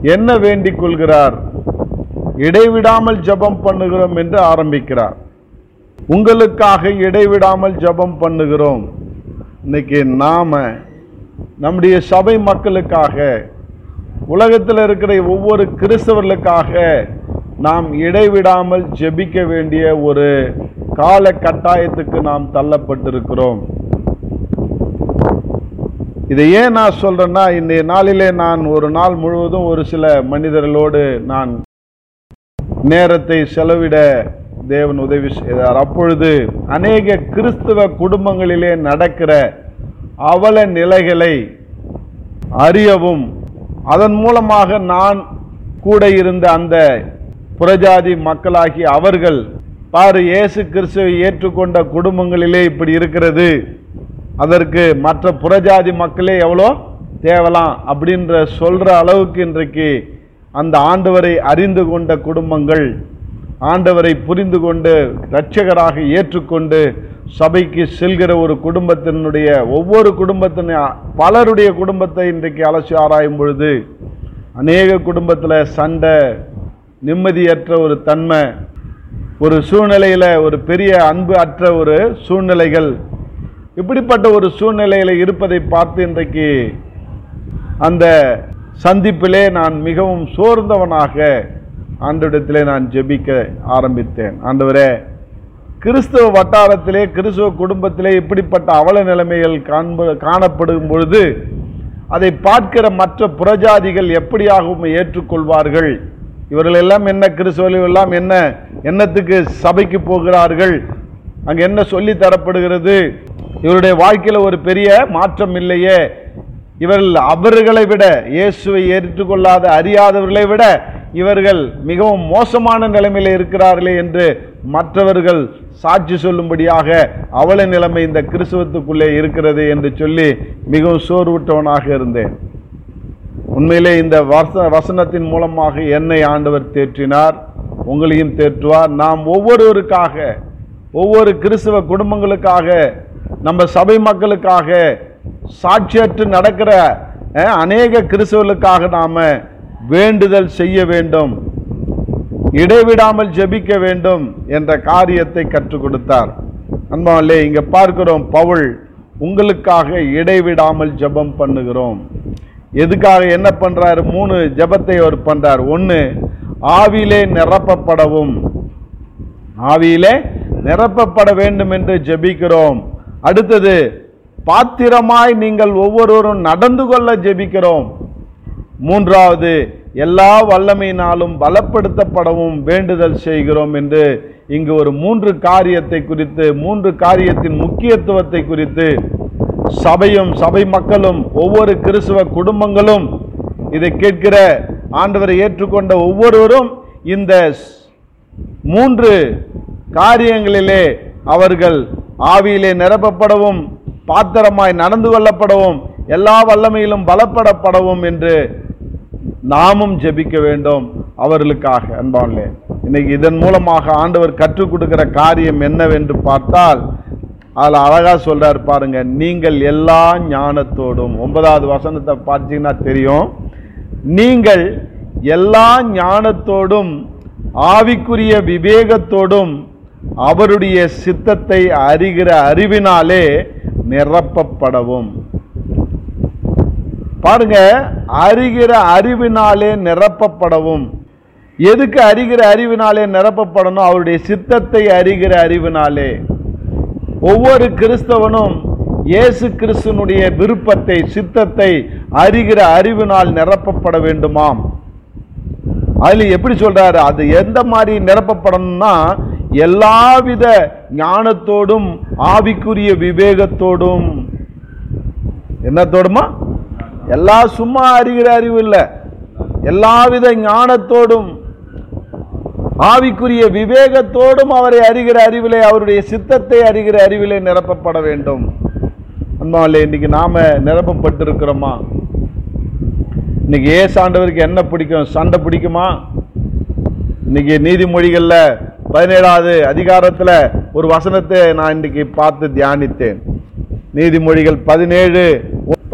என்ன வேண்டிக் கொள்கிறார் இடைவிடாமல் ஜெபம் பண்ணுகிறோம் என்று ஆரம்பிக்கிறார் உங்களுக்காக இடைவிடாமல் ஜெபம் பண்ணுகிறோம் இன்னைக்கு நாம நம்முடைய சபை மக்களுக்காக உலகத்தில் இருக்கிற ஒவ்வொரு கிறிஸ்தவர்களுக்காக நாம் இடைவிடாமல் ஜெபிக்க வேண்டிய ஒரு கால கட்டாயத்துக்கு நாம் தள்ளப்பட்டிருக்கிறோம் இதை ஏன் நான் சொல்றேன்னா இன்றைய நாளிலே நான் ஒரு நாள் முழுவதும் ஒரு சில மனிதர்களோடு நான் நேரத்தை செலவிட தேவன் உதவி செய்தார் அப்பொழுது அநேக கிறிஸ்தவ குடும்பங்களிலே நடக்கிற அவல நிலைகளை அறியவும் அதன் மூலமாக நான் கூட இருந்த அந்த புறஜாதி மக்களாகி அவர்கள் பாரு இயேசு கிறிஸ்துவை ஏற்றுக்கொண்ட குடும்பங்களிலே இப்படி இருக்கிறது அதற்கு மற்ற புறஜாதி மக்களே எவ்வளோ தேவலாம் அப்படின்ற சொல்ற அளவுக்கு இன்றைக்கு அந்த ஆண்டவரை அறிந்து கொண்ட குடும்பங்கள் ஆண்டவரை புரிந்து கொண்டு இரட்சகராக ஏற்றுக்கொண்டு சபைக்கு செல்கிற ஒரு குடும்பத்தினுடைய ஒவ்வொரு குடும்பத்தின் பலருடைய குடும்பத்தை இன்றைக்கு அலசி ஆராயும் பொழுது அநேக குடும்பத்தில் சண்டை நிம்மதியற்ற ஒரு தன்மை ஒரு சூழ்நிலையில் ஒரு பெரிய அன்பு அற்ற ஒரு சூழ்நிலைகள் இப்படிப்பட்ட ஒரு சூழ்நிலையில் இருப்பதை பார்த்து இன்றைக்கு அந்த சந்திப்பிலே நான் மிகவும் சோர்ந்தவனாக ஆண்டவிடத்திலே நான் ஜெபிக்க ஆரம்பித்தேன் ஆண்டவரே கிறிஸ்துவ வட்டாரத்திலே கிறிஸ்துவ குடும்பத்திலே இப்படிப்பட்ட அவல நிலைமைகள் காண்ப காணப்படும் பொழுது அதை பார்க்கிற மற்ற புறஜாதிகள் எப்படியாகவும் ஏற்றுக்கொள்வார்கள் இவர்கள் எல்லாம் என்ன கிறிஸ்தவர்கள் எல்லாம் என்ன என்னத்துக்கு சபைக்கு போகிறார்கள் அங்க என்ன சொல்லி தரப்படுகிறது இவருடைய வாழ்க்கையில ஒரு பெரிய மாற்றம் இல்லையே இவர்கள் அவர்களை விட இயேசுவை ஏற்றுக்கொள்ளாத அறியாதவர்களை விட இவர்கள் மிகவும் மோசமான நிலைமையில இருக்கிறார்களே என்று மற்றவர்கள் சாட்சி சொல்லும்படியாக அவல நிலைமை இந்த கிறிஸ்துவத்துக்குள்ளே இருக்கிறது என்று சொல்லி மிகவும் சோர்வுற்றவனாக இருந்தேன் உண்மையிலே இந்த வச வசனத்தின் மூலமாக என்னை ஆண்டவர் தேற்றினார் உங்களையும் தேற்றுவார் நாம் ஒவ்வொருவருக்காக ஒவ்வொரு கிறிஸ்தவ குடும்பங்களுக்காக நம்ம சபை மக்களுக்காக சாட்சியற்று நடக்கிற அஹ், அநேக கிறிஸ்தவர்களுக்காக நாம வேண்டுதல் செய்ய வேண்டும் இடைவிடாமல் ஜெபிக்க வேண்டும் என்ற காரியத்தை கற்றுக் கொடுத்தார் அன்பாலே இங்க பார்க்கிறோம் பவுல் உங்களுக்காக இடைவிடாமல் ஜெபம் பண்ணுகிறோம் எதுக்காக என்ன பண்றாரு மூணு ஜெபத்தை அவர் பண்றார் ஒன்னு ஆவியிலே நிரப்பப்படவும் ஆவியிலே நிரப்பப்பட வேண்டும் என்று ஜெபிக்கிறோம் அடுத்தது பாத்திரமாய் நீங்கள் ஒவ்வொருவரும் நடந்து கொள்ள ஜெபிக்கிறோம் மூன்றாவது எல்லா வல்லமையினாலும் பலப்படுத்தப்படவும் வேண்டுதல் செய்கிறோம் என்று இங்கு ஒரு மூன்று காரியத்தை குறித்து மூன்று காரியத்தின் முக்கியத்துவத்தை குறித்து சபையும் சபை மக்களும் ஒவ்வொரு கிறிஸ்துவ குடும்பங்களும் இதை கேட்கிற ஆண்டவரை ஏற்றுக்கொண்ட ஒவ்வொருவரும் இந்த ஸ்- மூன்று காரியங்களிலே அவர்கள் ஆவியிலே நிரப்பப்படவும் பாத்திரமாய் நடந்து கொள்ளப்படவும் எல்லா வல்லமையிலும் பலப்படப்படவும் என்று நாமும் ஜெபிக்க வேண்டும் அவர்களுக்காக அன்பான்லே இன்னைக்கு இதன் மூலமாக ஆண்டவர் கற்றுக் கொடுக்கிற காரியம் என்னவென்று பார்த்தால் அதில் அழகா சொல்றார் பாருங்க நீங்கள் எல்லா ஞானத்தோடும் ஒன்பதாவது வசனத்தை பார்த்தீங்கன்னா தெரியும் நீங்கள் எல்லா ஞானத்தோடும் ஆவிக்குரிய விவேகத்தோடும் அவருடைய சித்தத்தை அறிகிற அறிவினாலே நிரப்பப்படவும் பாருங்க அறிகிற அறிவினாலே நிரப்பப்படவும் எதுக்கு அறிகிற அறிவினாலே நிரப்பப்படணும் அவருடைய சித்தத்தை அறிகிற அறிவினாலே ஒவ்வொரு கிறிஸ்தவனும் இயேசு கிறிஸ்துனுடைய விருப்பத்தை சித்தத்தை அறிகிற அறிவினால் நிரப்பப்பட வேண்டுமாம் அதுல எப்படி சொல்றாரு அது எந்த மாதிரி நிரப்பப்படணும்னா எல்லாவித ஞானத்தோடும் ஆவிக்குரிய விவேகத்தோடும் என்னத்தோடுமா எல்லா சும்மா அறிகிற அறிவு இல்ல எல்லாவித ஞானத்தோடும் ஆவிக்குரிய விவேகத்தோடும் அவரை அறிகிற அறிவிலே அவருடைய சித்தத்தை அறிகிற அறிவிலே நிரப்பப்பட வேண்டும் அன்பாவிலே இன்னைக்கு நாம நிரப்பப்பட்டிருக்கிறோமா இன்னைக்கு ஏசு ஆண்டவருக்கு என்ன பிடிக்கும் சண்டை பிடிக்குமா இன்னைக்கு நீதிமொழிகள்ல பதினேழாவது அதிகாரத்துல ஒரு வசனத்தை நான் இன்னைக்கு பார்த்து தியானித்தேன் நீதிமொழிகள் பதினேழு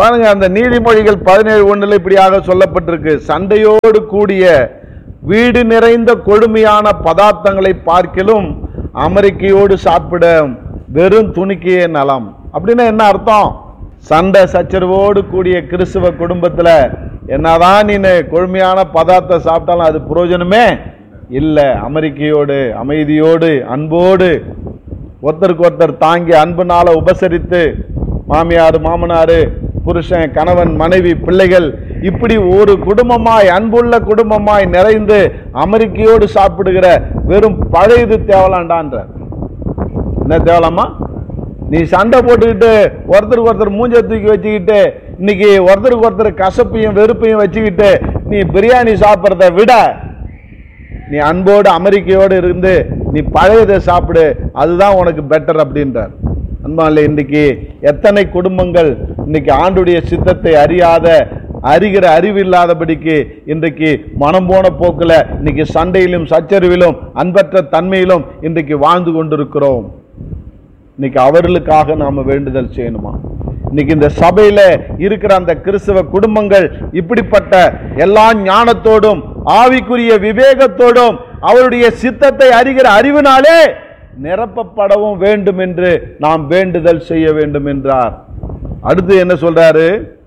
பாருங்க அந்த நீதிமொழிகள் பதினேழு ஒண்ணுல இப்படியாக சொல்லப்பட்டிருக்கு சண்டையோடு கூடிய வீடு நிறைந்த கொடுமையான பதார்த்தங்களை பார்க்கிலும் அமெரிக்கையோடு சாப்பிட வெறும் துணிக்கையே நலம் அப்படின்னா என்ன அர்த்தம் சண்டை சச்சரவோடு கூடிய கிறிஸ்துவ குடும்பத்துல என்னதான் நீ கொழுமையான பதார்த்தம் சாப்பிட்டாலும் அது பிரயோஜனமே இல்லை அமெரிக்கையோடு அமைதியோடு அன்போடு ஒருத்தருக்கு ஒருத்தர் தாங்கி அன்புனால உபசரித்து மாமியார் மாமனார் புருஷன் கணவன் மனைவி பிள்ளைகள் இப்படி ஒரு குடும்பமாய் அன்புள்ள குடும்பமாய் நிறைந்து அமெரிக்கையோடு சாப்பிடுகிற வெறும் பழையது தேவலாண்டான்ற என்ன தேவலாமா நீ சண்டை போட்டுக்கிட்டு ஒருத்தருக்கு ஒருத்தர் மூஞ்ச தூக்கி வச்சுக்கிட்டு இன்னைக்கு ஒருத்தருக்கு ஒருத்தர் கசப்பையும் வெறுப்பையும் வச்சுக்கிட்டு நீ பிரியாணி சாப்பிட்றத விட நீ அன்போடு அமெரிக்கையோடு இருந்து நீ பழையதை சாப்பிடு அதுதான் உனக்கு பெட்டர் அப்படின்றார் அன்பாலே இன்னைக்கு எத்தனை குடும்பங்கள் இன்னைக்கு ஆண்டுடைய சித்தத்தை அறியாத அறிகிற அறிவு இல்லாதபடிக்கு இன்றைக்கு மனம் போன போக்குல இன்னைக்கு சண்டையிலும் சச்சரவிலும் அன்பற்ற தன்மையிலும் இன்றைக்கு வாழ்ந்து கொண்டிருக்கிறோம் இன்னைக்கு அவர்களுக்காக நாம வேண்டுதல் செய்யணுமா இன்னைக்கு இந்த சபையில இருக்கிற அந்த கிறிஸ்தவ குடும்பங்கள் இப்படிப்பட்ட எல்லா ஞானத்தோடும் ஆவிக்குரிய விவேகத்தோடும் அவருடைய சித்தத்தை அறிகிற அறிவினாலே நிரப்பப்படவும் வேண்டும் என்று நாம் வேண்டுதல் செய்ய வேண்டும் என்றார் அடுத்து என்ன சொல்றாரு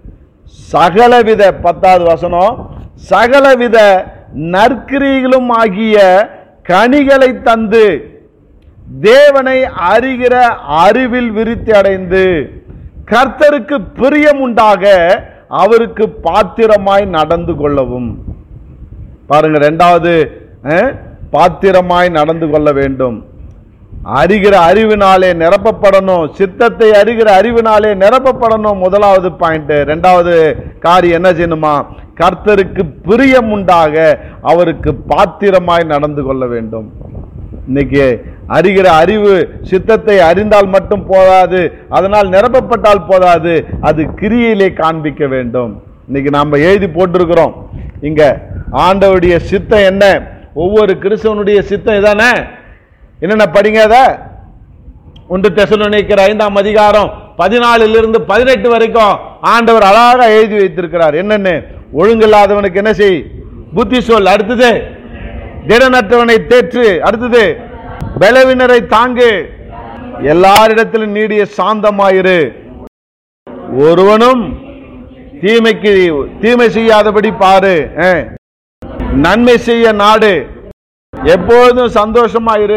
சகலவித பத்தாவது வசனம் சகலவித நற்கிரிகளும் ஆகிய கனிகளை தந்து தேவனை அறிகிற அறிவில் விருத்தி அடைந்து கர்த்தருக்கு பிரியம் உண்டாக அவருக்கு பாத்திரமாய் நடந்து கொள்ளவும் பாருங்க ரெண்டாவது அஹ், பாத்திரமாய் நடந்து கொள்ள வேண்டும் அறிகிற அறிவினாலே நிரப்பப்படணும் சித்தத்தை அறிகிற அறிவினாலே நிரப்பப்படணும் முதலாவது பாயிண்ட் ரெண்டாவது காரியம் என்ன செய்யணுமா கர்த்தருக்கு பிரியம் உண்டாக அவருக்கு பாத்திரமாய் நடந்து கொள்ள வேண்டும் இன்னைக்கு அறிகிற அறிவு சித்தத்தை அறிந்தால் மட்டும் போதாது அதனால் நிரப்பப்பட்டால் போதாது அது கிரியிலே காண்பிக்க வேண்டும் இன்னைக்கு நாம எழுதி போட்டிருக்கிறோம் இங்க ஆண்டவருடைய சித்தம் என்ன ஒவ்வொரு கிறிஸ்தவனுடைய சித்தம் இதானே என்னென்ன படிங்க அத ஒன்று தெசலோனிக்கர் ஐந்தாம் அதிகாரம் பதினாலிலிருந்து பதினெட்டு வரைக்கும் ஆண்டவர் அழகாக எழுதி வைத்திருக்கிறார் என்னன்னு ஒழுங்கில்லாதவனுக்கு என்ன செய் புத்தி சொல் அடுத்தது திடனற்றவனை தேற்று அடுத்தது பலவினரை தாங்கு எல்லாரிடத்திலும் நீடிய சாந்தமாயிரு ஒருவனும் தீமைக்கு தீமை செய்யாதபடி பாரு அஹ். நன்மை செய்ய நாடு எப்பொழுதும் சந்தோஷமாயிரு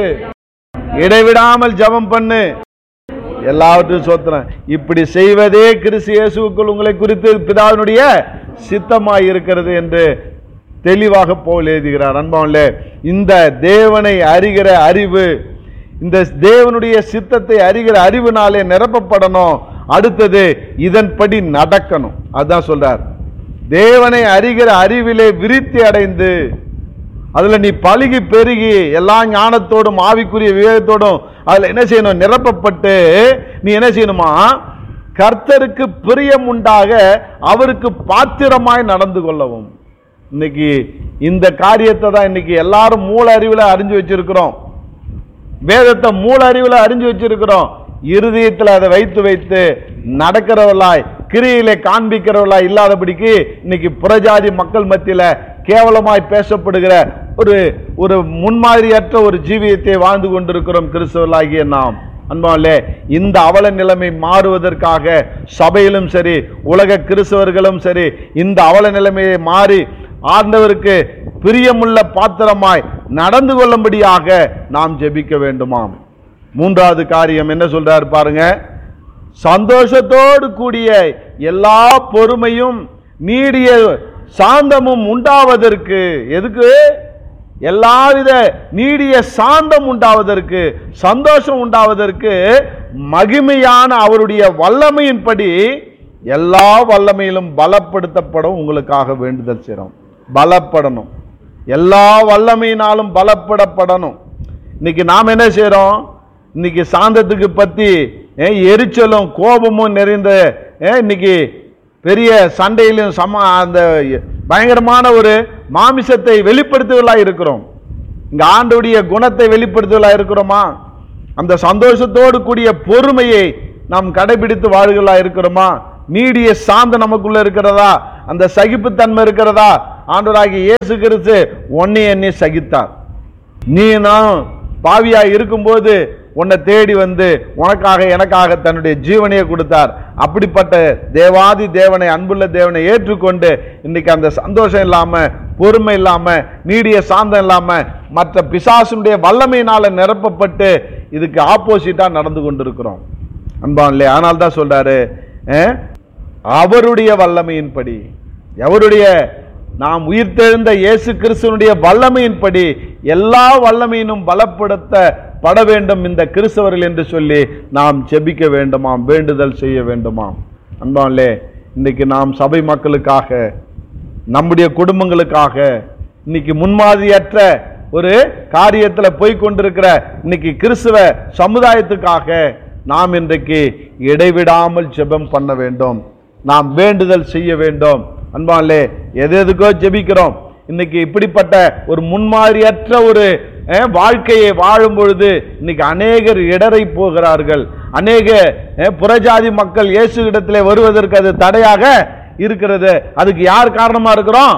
இடைவிடாமல் ஜெபம் பண்ணு எல்லாவற்றையும் சோத்திரம் இப்படி செய்வதே கிறிஸ்து இயேசுக்குள் உங்களை குறித்து பிதாவினுடைய சித்தமாய் இருக்கிறது என்று தெளிவாக போல் எழுதுகிறார் அன்பாவிலே இந்த தேவனை அறிகிற அறிவு இந்த தேவனுடைய சித்தத்தை அறிகிற அறிவினாலே நிரப்பப்படணும் அடுத்தது இதன்படி நடக்கணும் அதான் சொல்றார் தேவனை அறிகிற அறிவிலே விருத்தி அடைந்து அதுல நீ பழுகி பெருகி எல்லா ஞானத்தோடும் ஆவிக்குரிய விவேகத்தோடும் அதுல என்ன செய்யணும் நிரப்பப்பட்டு நீ என்ன செய்யணுமா கர்த்தருக்கு பிரியம் உண்டாக அவருக்கு பாத்திரமாய் நடந்து கொள்ளவும் இன்னைக்கு இந்த காரியத்தை தான் இன்னைக்கு எல்லாரும் மூல அறிவுல அறிஞ்சு வச்சிருக்கிறோம் வேதத்தை மூல அறிவுல அறிஞ்சு வச்சிருக்கிறோம் இருதயத்தில் அதை வைத்து வைத்து நடக்கிறவர்களாய் கிரியிலே காண்பிக்கிறவர்களாய் இல்லாதபடிக்கு இன்னைக்கு புறஜாதி மக்கள் மத்தியில கேவலமாய் பேசப்படுகிற ஒரு ஒரு முன்மாதிரியற்ற ஒரு ஜீவியத்தை வாழ்ந்து கொண்டிருக்கிறோம் கிறிஸ்தவர்களாகிய நாம் அன்பாலே இந்த அவல நிலைமை மாறுவதற்காக சபையிலும் சரி உலக கிறிஸ்தவர்களும் சரி இந்த அவல நிலைமையை மாறி ஆண்டவருக்கு பிரியமுள்ள பாத்திரமாய் நடந்து கொள்ளும்படியாக நாம் ஜெபிக்க வேண்டுமாம் மூன்றாவது காரியம் என்ன சொல்றாரு பாருங்க சந்தோஷத்தோடு கூடிய எல்லா பொறுமையும் நீடிய சாந்தமும் உண்டாவதற்கு எதுக்கு எல்லாவித நீடிய சாந்தம் உண்டாவதற்கு சந்தோஷம் உண்டாவதற்கு மகிமையான அவருடைய வல்லமையின்படி எல்லா வல்லமையிலும் பலப்படுத்தப்படும் உங்களுக்காக வேண்டுதல் செய்கிறோம் பலப்படணும் எல்லா வல்லமையினாலும் பலப்படப்படணும் இன்னைக்கு நாம் என்ன செய்கிறோம் இன்னைக்கு சாந்தத்துக்கு பற்றி ஏன், எரிச்சலும் கோபமும் நிறைந்த ஏன், இன்னைக்கு பெரிய சண்டையிலும் சம அந்த பயங்கரமான ஒரு மாமிசத்தை வெளிப்படுத்துவதாக இருக்கிறோம் இங்க ஆண்டுடைய குணத்தை வெளிப்படுத்துவதாக இருக்கிறோமா அந்த சந்தோஷத்தோடு கூடிய பொறுமையை நாம் கடைபிடித்து வாழ்களா இருக்கிறோமா நீடிய சாந்த நமக்குள்ள இருக்கிறதா அந்த சகிப்புத்தன்மை இருக்கிறதா ஆண்டவராகிய இயேசு கிறிஸ்து உன்னை என்னை சகித்தார் நீ நான் பாவியா இருக்கும்போது உன்னை தேடி வந்து உனக்காக எனக்காக தன்னுடைய ஜீவனையை கொடுத்தார் அப்படிப்பட்ட தேவாதி தேவனை அன்புள்ள தேவனை ஏற்றுக்கொண்டு இன்னைக்கு அந்த சந்தோஷம் இல்லாம பொறுமை இல்லாம நீடிய சாந்தம் இல்லாம மற்ற பிசாசுடைய வல்லமையினால நிரப்பப்பட்டு இதுக்கு ஆப்போசிட்டா நடந்து கொண்டிருக்கிறோம் அன்பான் இல்லையா ஆனால் தான் சொல்றாரு அஹ், அவருடைய வல்லமையின்படி எவருடைய நாம் உயிர்த்தெழுந்த இயேசு கிறிஸ்துவனுடைய வல்லமையின்படி எல்லா வல்லமையினும் பலப்படுத்தப்பட வேண்டும் இந்த கிறிஸ்தவர்கள் என்று சொல்லி நாம் ஜெபிக்க வேண்டுமாம் வேண்டுதல் செய்ய வேண்டுமாம் அன்பான்லே இன்னைக்கு நாம் சபை மக்களுக்காக நம்முடைய குடும்பங்களுக்காக இன்னைக்கு முன்மாதிரியற்ற ஒரு காரியத்துல போய் கொண்டிருக்கிற இன்னைக்கு கிறிஸ்துவ சமுதாயத்துக்காக நாம் இன்றைக்கு இடைவிடாமல் ஜெபம் பண்ண வேண்டும் நாம் வேண்டுதல் செய்ய வேண்டும் அன்பாலே எது எதுக்கோ ஜெபிக்கிறோம் இன்னைக்கு இப்படிப்பட்ட ஒரு முன்மாதிரியற்ற ஒரு அஹ், வாழ்க்கையை வாழும் பொழுது இன்னைக்கு அநேகர் இடரை போகிறார்கள் அநேக அஹ், புறஜாதி மக்கள் இயேசு இடத்திலே வருவதற்கு அது தடையாக இருக்கிறது அதுக்கு யார் காரணமா இருக்கிறோம்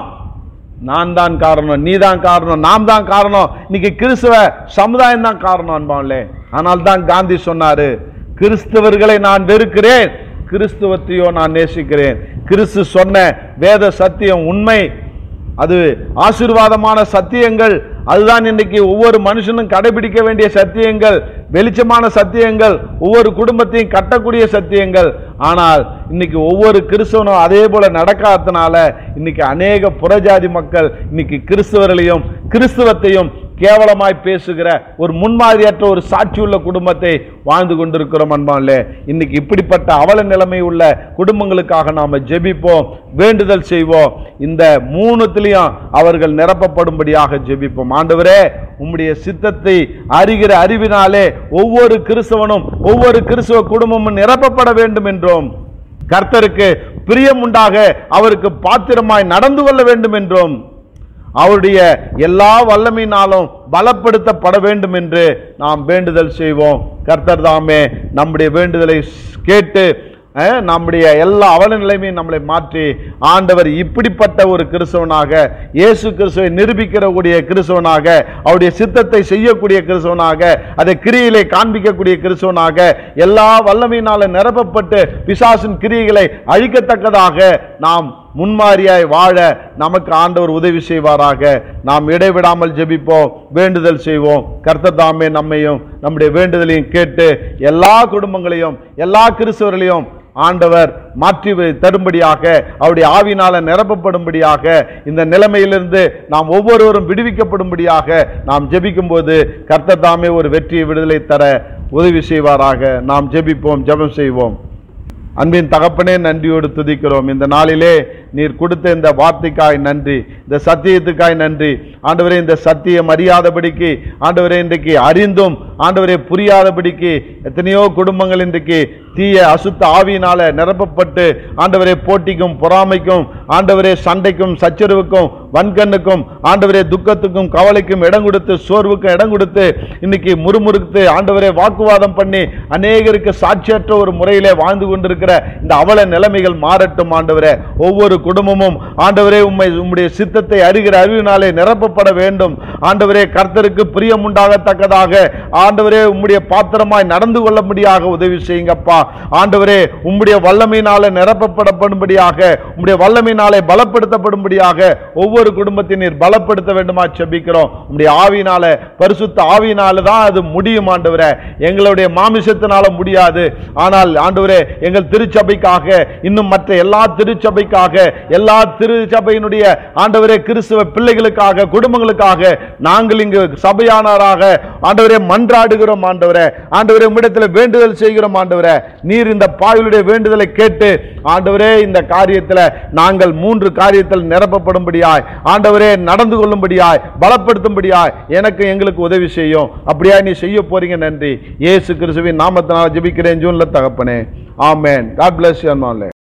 நான் தான் காரணம் நீ தான் காரணம் நாம் தான் காரணம் இன்னைக்கு கிறிஸ்துவ சமுதாயம் தான் காரணம் அன்பாங்களே ஆனால் தான் காந்தி சொன்னாரு கிறிஸ்தவர்களை நான் வெறுக்கிறேன் கிறிஸ்துவத்தையோ நான் நேசிக்கிறேன் கிறிஸ்து சொன்ன வேத சத்தியம் உண்மை அது ஆசீர்வாதமான சத்தியங்கள் அதுதான் இன்னைக்கு ஒவ்வொரு மனுஷனும் கடைபிடிக்க வேண்டிய சத்தியங்கள் வெளிச்சமான சத்தியங்கள் ஒவ்வொரு குடும்பத்தையும் கட்டக்கூடிய சத்தியங்கள் ஆனால் இன்னைக்கு ஒவ்வொரு கிறிஸ்தவனும் அதே போல நடக்காதனால இன்னைக்கு அநேக புறஜாதி மக்கள் இன்னைக்கு கிறிஸ்தவர்களையும் கிறிஸ்துவத்தையும் கேவலமாய் பேசுகிற ஒரு முன்மாதிரியற்ற ஒரு சாட்சியுள்ள குடும்பத்தை வாழ்ந்து கொண்டிருக்கிறோம் அன்பான்லே இன்னைக்கு இப்படிப்பட்ட அவல நிலைமை உள்ள குடும்பங்களுக்காக நாம ஜெபிப்போம் வேண்டுதல் செய்வோம் இந்த மூணுத்திலையும் அவர்கள் நிரப்பப்படும்படியாக ஜெபிப்போம் ஆண்டவரே உம்முடைய சித்தத்தை அறிகிற அறிவினாலே ஒவ்வொரு கிறிஸ்தவனும் ஒவ்வொரு கிறிஸ்தவ குடும்பமும் நிரப்பப்பட வேண்டும் என்றும் கர்த்தருக்கு பிரியமுண்டாக அவருக்கு பாத்திரமாய் நடந்து கொள்ள வேண்டும் என்றும் அவருடைய எல்லா வல்லமையினாலும் பலப்படுத்தப்பட வேண்டும் என்று நாம் வேண்டுதல் செய்வோம் கர்த்தர் தாமே நம்முடைய வேண்டுதலை கேட்டு அஹ், நம்முடைய எல்லா அவல நிலைமையும் நம்மளை மாற்றி ஆண்டவர் இப்படிப்பட்ட ஒரு கிறிஸ்தவனாக இயேசு கிறிஸ்துவை நிரூபிக்கிறக்கூடிய கிறிஸ்தவனாக அவருடைய சித்தத்தை செய்யக்கூடிய கிறிஸ்தவனாக அதை கிரியிலே காண்பிக்கக்கூடிய கிறிஸ்தவனாக எல்லா வல்லமையினால நிரப்பப்பட்டு பிசாசின் கிரியைகளை அழிக்கத்தக்கதாக நாம் முன்மாறியாய் வாழ நமக்கு ஆண்டவர் உதவி செய்வாராக நாம் இடைவிடாமல் ஜெபிப்போம் வேண்டுதல் செய்வோம் கர்த்தர் தாமே நம்மையும் நம்முடைய வேண்டுதலையும் கேட்டு எல்லா குடும்பங்களையும் எல்லா கிறிஸ்தவர்களையும் ஆண்டவர் மாற்றி வை- தரும்படியாக அவருடைய ஆவினால நிரப்பப்படும்படியாக இந்த நிலைமையிலிருந்து நாம் ஒவ்வொருவரும் விடுவிக்கப்படும்படியாக நாம் ஜெபிக்கும்போது கர்த்தர் தாமே ஒரு வெற்றியை விடுதலை தர உதவி செய்வாராக நாம் ஜெபிப்போம் ஜெபம் செய்வோம் அன்பின் தகப்பனே நன்றியோடு துதிக்கிறோம் இந்த நாளிலே நீர் கொடுத்த இந்த வார்த்தைக்காய் நன்றி இந்த சத்தியத்துக்காய் நன்றி ஆண்டவரே இந்த சத்தியம் அறியாதபடிக்கு ஆண்டவரே இன்றைக்கு அறிந்தும் ஆண்டவரே புரியாதபடிக்கு எத்தனையோ குடும்பங்கள் இன்றைக்கு தீய அசுத்த ஆவியினால நிரப்பப்பட்டு ஆண்டவரே போட்டிக்கும் பொறாமைக்கும் ஆண்டவரே சண்டைக்கும் சச்சரவுக்கும் வன்கண்ணுக்கும் ஆண்டவரே துக்கத்துக்கும் கவலைக்கும் இடம் கொடுத்து சோர்வுக்கும் இடம் கொடுத்து இன்னைக்கு முறுமுறுத்து ஆண்டவரே வாக்குவாதம் பண்ணி அநேகருக்கு சாட்சியற்ற ஒரு முறையிலே வாழ்ந்து கொண்டிருக்கிற இந்த அவல நிலைமைகள் மாறட்டும் ஆண்டவரே ஒவ்வொரு குடும்பமும் ஆண்டவரே உம்மை உம்முடைய சித்தத்தை அறிகிற அறிவினாலே நிரப்பப்பட வேண்டும் ஆண்டவரே கர்த்தருக்கு பிரியம் உண்டாகத்தக்கதாக ஆண்டவரே உம்முடைய பாத்திரமாய் நடந்து கொள்ளும்படியாக உதவி செய்யுங்கப்பா ஆண்டவரே உம்முடைய வல்லமையினாலே நிரப்பப்படப்படும்படியாக உம்முடைய வல்லமையினாலே பலப்படுத்தப்படும்படியாக ஒவ்வொரு குடும்பத்தினர் பலப்படுத்த வேண்டுமா செபிக்கிறோம் உம்முடைய ஆவியினால பரிசுத்த ஆவியினால தான் அது முடியும் ஆண்டவரே எங்களுடைய மாமிசத்தினால முடியாது ஆனால் ஆண்டவரே எங்கள் திருச்சபைக்காக இன்னும் மற்ற எல்லா திருச்சபைக்காக எல்லா திருச்சபையினுடைய ஆண்டவரே கிறிஸ்துவ பிள்ளைகளுக்காக குடும்பங்களுக்காக நாங்கள் இங்கு சபையானவராக ஆண்டவரே மன்றாடுகிறோம் ஆண்டவரே ஆண்டவரே உம்மிடத்தில் வேண்டுதல் செய்கிறோம் ஆண்டவரே நீர் இந்த பாவிலுடைய வேண்டுதலை கேட்டு ஆண்டவரே இந்த காரியத்தில் நாங்கள் மூன்று காரியத்தில் நிரப்பப்படும்படியாய் ஆண்டவரே நடந்து கொள்ளும்படியாய் பலப்படுத்தும்படியாய் எனக்கு எங்களுக்கு உதவி செய்யும் அப்படியா நீ செய்ய போறீங்க நன்றி இயேசு கிறிஸ்துவின் நாமத்தினால் ஜெபிக்கிறேன் ஜூன்ல தகப்பனே ஆமென் காட் பிளஸ் யூ